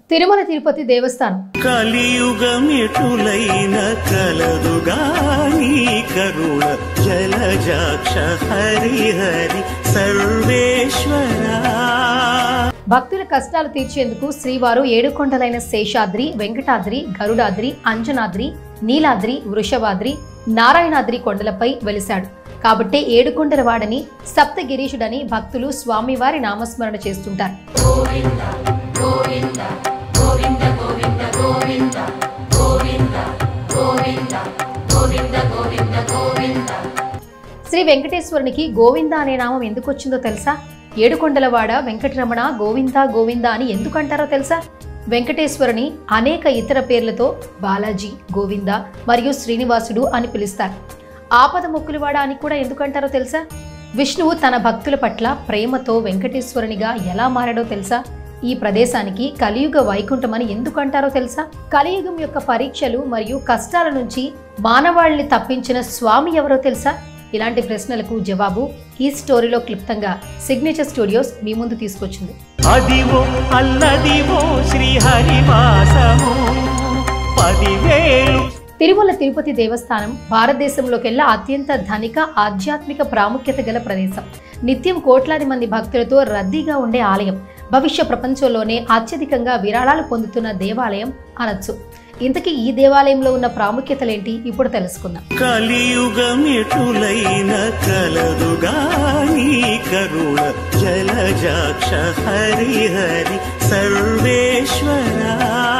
తిరుమల తిరుపతి దేవస్థానం కలియుగమిటులైన కలదుగాని కరుణ జలజాక్ష హరిహరి సర్వేశ్వరా భక్తుల కష్టాలు తీర్చేందుకు శ్రీవారు ఏడుకొండలైన శేషాద్రి వెంకటాద్రి గరుడాద్రి అంజనాద్రి నీలాద్రి వృషభాద్రి నారాయణాద్రి కొండలపై వెలిశాడు కాబట్టే ఏడుకొండల వాడని సప్తగిరీషుడని భక్తులు స్వామివారి నామస్మరణ చేస్తుంటారు శ్రీ వెంకటేశ్వరునికి గోవింద అనే నామం ఎందుకు వచ్చిందో తెలుసా ఏడుకొండలవాడ వెంకటరమణ గోవింద గోవింద అని ఎందుకంటారో తెలుసా వెంకటేశ్వరుని అనేక ఇతర పేర్లతో బాలాజీ గోవింద మరియు శ్రీనివాసుడు అని పిలుస్తారు ఆపద మొక్కులవాడ అని కూడా ఎందుకంటారో తెలుసా విష్ణువు తన భక్తుల పట్ల ప్రేమతో వెంకటేశ్వరునిగా ఎలా మారాడో తెలుసా ఈ ప్రదేశానికి కలియుగ వైకుంఠం అని ఎందుకంటారో తెలుసా కలియుగం యొక్క పరీక్షలు మరియు కష్టాల నుంచి మానవాళిని తప్పించిన స్వామి ఎవరో తెలుసా ఇలాంటి ప్రశ్నలకు జవాబు ఈ స్టోరీలో క్లుప్తంగా సిగ్నేచర్ స్టూడియోస్ మీ ముందు తీసుకొచ్చింది అదివో అల్లదివో శ్రీహరివాసము పదివేలు తిరుమల తిరుపతి దేవస్థానం భారతదేశంలోకెల్లా అత్యంత ధనిక ఆధ్యాత్మిక ప్రాముఖ్యత గల ప్రదేశం నిత్యం కోట్లాది మంది భక్తులతో రద్దీగా ఉండే ఆలయం భవిష్య ప్రపంచంలోనే అత్యధికంగా విరాళాలు పొందుతున్న దేవాలయం అనొచ్చు ఇంతకీ ఈ దేవాలయంలో ఉన్న ప్రాముఖ్యతలేంటి ఇప్పుడు తెలుసుకుందాం కలియుగమిటులైన కలదుగాని కరుణ జలజాక్ష హరిహరి సర్వేశ్వరా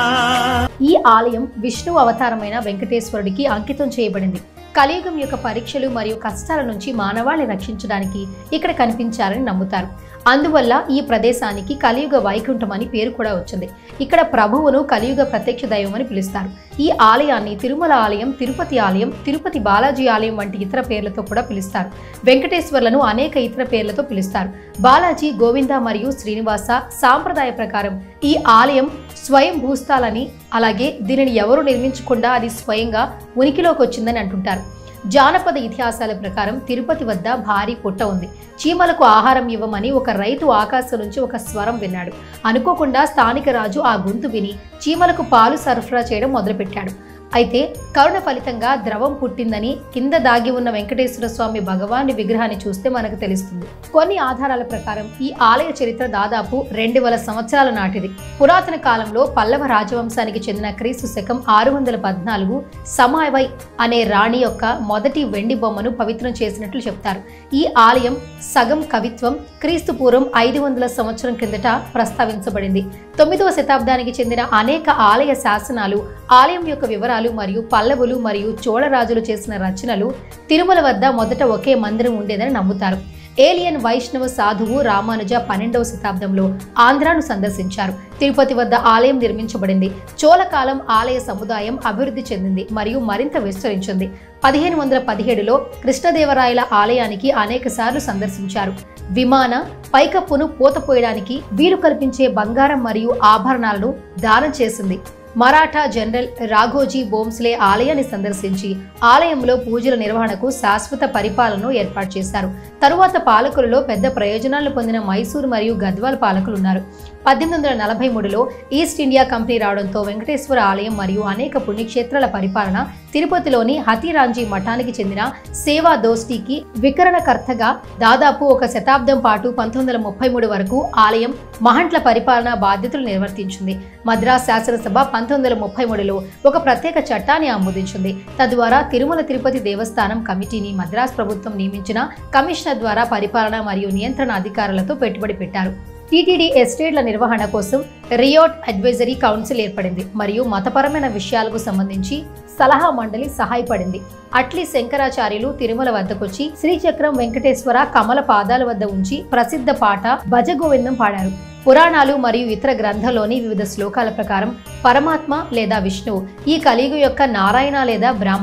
ఈ ఆలయం విష్ణు అవతారమైన వెంకటేశ్వరుడికి అంకితం చేయబడింది కలియుగం యొక్క పరీక్షలు మరియు కష్టాల నుంచి మానవాళిని రక్షించడానికి ఇక్కడ కనిపించారని నమ్ముతారు అందువల్ల ఈ ప్రదేశానికి కలియుగ వైకుంఠం అని పేరు కూడా వచ్చింది ఇక్కడ ప్రభువును కలియుగ ప్రత్యక్ష దైవం అని పిలుస్తారు ఈ ఆలయాన్ని తిరుమల ఆలయం తిరుపతి ఆలయం తిరుపతి బాలాజీ ఆలయం వంటి ఇతర పేర్లతో కూడా పిలుస్తారు వెంకటేశ్వర్లను అనేక ఇతర పేర్లతో పిలుస్తారు బాలాజీ గోవింద మరియు శ్రీనివాస సాంప్రదాయ ప్రకారం ఈ ఆలయం స్వయం భూస్థాలని అలాగే దీనిని ఎవరు నిర్మించకుండా అది స్వయంగా ఉనికిలోకి వచ్చిందని అంటుంటారు జానపద ఇతిహాసాల ప్రకారం తిరుపతి వద్ద భారీ పుట్ట ఉంది చీమలకు ఆహారం ఇవ్వమని ఒక రైతు ఆకాశం నుంచి ఒక స్వరం విన్నాడు అనుకోకుండా స్థానిక రాజు ఆ గొంతు విని చీమలకు పాలు సరఫరా చేయడం మొదలుపెట్టాడు అయితే కరుణ ఫలితంగా ద్రవం పుట్టిందని కింద దాగి ఉన్న వెంకటేశ్వర స్వామి భగవాని విగ్రహాన్ని చూస్తే మనకు తెలుస్తుంది కొన్ని ఆధారాల ప్రకారం ఈ ఆలయ చరిత్ర దాదాపు రెండు వేల సంవత్సరాల నాటిది పురాతన కాలంలో పల్లవ రాజవంశానికి చెందిన క్రీస్తు శకం ఆరు వందల పద్నాలుగు సమావై అనే రాణి యొక్క మొదటి వెండి బొమ్మను పవిత్రం చేసినట్లు చెప్తారు ఈ ఆలయం సగం కవిత్వం క్రీస్తు పూర్వం ఐదు వందల సంవత్సరం కిందట ప్రస్తావించబడింది తొమ్మిదవ శతాబ్దానికి చెందిన అనేక ఆలయ శాసనాలు ఆలయం యొక్క వివరాలు మరియు పల్లవులు మరియు చోళరాజులు చేసిన రచనలు తిరుమల వద్ద మొదట ఒకే మందిరం ఉండేదని నమ్ముతారు ఏలియన్ వైష్ణవ సాధువు రామానుజ పన్నెండవ శతాబ్దంలో ఆంధ్రాను సందర్శించారు తిరుపతి వద్ద ఆలయం నిర్మించబడింది చోళకాలం ఆలయ సముదాయం అభివృద్ధి చెందింది మరియు మరింత విస్తరించింది పదిహేను వందల పదిహేడులో కృష్ణదేవరాయల ఆలయానికి అనేక సార్లు సందర్శించారు విమాన పైకప్పును పోతపోయడానికి వీలు కల్పించే బంగారం మరియు ఆభరణాలను దానం చేసింది మరాఠా జనరల్ రాఘోజీ బోమ్స్లే ఆలయాన్ని సందర్శించి ఆలయంలో పూజల నిర్వహణకు శాశ్వత పరిపాలనను ఏర్పాటు చేశారు తరువాత పాలకులలో పెద్ద ప్రయోజనాలను పొందిన మైసూరు మరియు గద్వాల్ పాలకులు ఉన్నారు పద్దెనిమిది వందల నలభై మూడులో ఈస్ట్ ఇండియా కంపెనీ రావడంతో వెంకటేశ్వర ఆలయం మరియు అనేక పుణ్యక్షేత్రాల పరిపాలన తిరుపతిలోని హతిరాంజీ మఠానికి చెందిన సేవా దోస్టీకి వికరణకర్తగా దాదాపు ఒక శతాబ్దం పాటు పంతొమ్మిది వందల ముప్పై మూడు వరకు ఆలయం మహంట్ల పరిపాలన బాధ్యతలు నిర్వర్తించింది మద్రాస్ శాసనసభ పంతొమ్మిది వందల ముప్పై మూడులో ఒక ప్రత్యేక చట్టాన్ని ఆమోదించింది తద్వారా తిరుమల తిరుపతి దేవస్థానం కమిటీని మద్రాస్ ప్రభుత్వం నియమించిన కమిషనర్ ద్వారా పరిపాలన మరియు నియంత్రణ అధికారులతో పెట్టుబడి పెట్టారు టీటీడీ ఎస్టేట్ల నిర్వహణ కోసం రియోట్ అడ్వైజరీ కౌన్సిల్ ఏర్పడింది మరియు మతపరమైన విషయాలకు సంబంధించి సలహా మండలి సహాయపడింది అట్లీ శంకరాచార్యులు తిరుమల వద్దకొచ్చి శ్రీచక్రం వెంకటేశ్వర కమల పాదాల వద్ద ఉంచి ప్రసిద్ధ పాట భజగోవిందం పాడారు పురాణాలు మరియు ఇతర గ్రంథంలోని వివిధ శ్లోకాల ప్రకారం పరమాత్మ లేదా విష్ణువు ఈ కలియుగ యొక్క నారాయణ లేదా బ్రాహ్మణ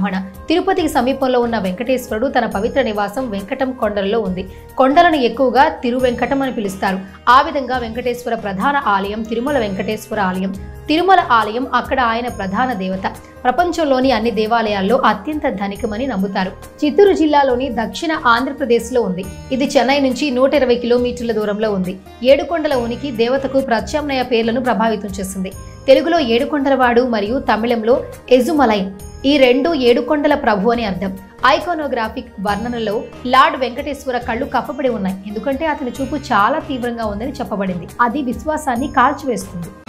తిరుపతికి సమీపంలో ఉన్న వెంకటేశ్వరుడు తన పవిత్ర నివాసం వెంకటం కొండలలో ఉంది కొండలను ఎక్కువగా తిరువెంకటం అని పిలుస్తారు ఆ విధంగా వెంకటేశ్వర ప్రధాన ఆలయం తిరుమల వెంకటేశ్వర ఆలయం తిరుమల ఆలయం అక్కడ ఆయన ప్రధాన దేవత ప్రపంచంలోని అన్ని దేవాలయాల్లో అత్యంత ధనికమని నమ్ముతారు చిత్తూరు జిల్లాలోని దక్షిణ ఆంధ్రప్రదేశ్లో ఉంది ఇది చెన్నై నుంచి నూట ఇరవై కిలోమీటర్ల దూరంలో ఉంది ఏడుకొండల ఉనికి దేవతకు ప్రత్యామ్నాయ పేర్లను ప్రభావితం చేసింది తెలుగులో ఏడుకొండలవాడు మరియు తమిళంలో ఎజుమలైన్ ఈ రెండు ఏడుకొండల ప్రభు అని అర్థం ఐకోనోగ్రాఫిక్ వర్ణనలో లార్డ్ వెంకటేశ్వర కళ్ళు కప్పబడి ఉన్నాయి ఎందుకంటే అతని చూపు చాలా తీవ్రంగా ఉందని చెప్పబడింది అది విశ్వాసాన్ని కాల్చివేస్తుంది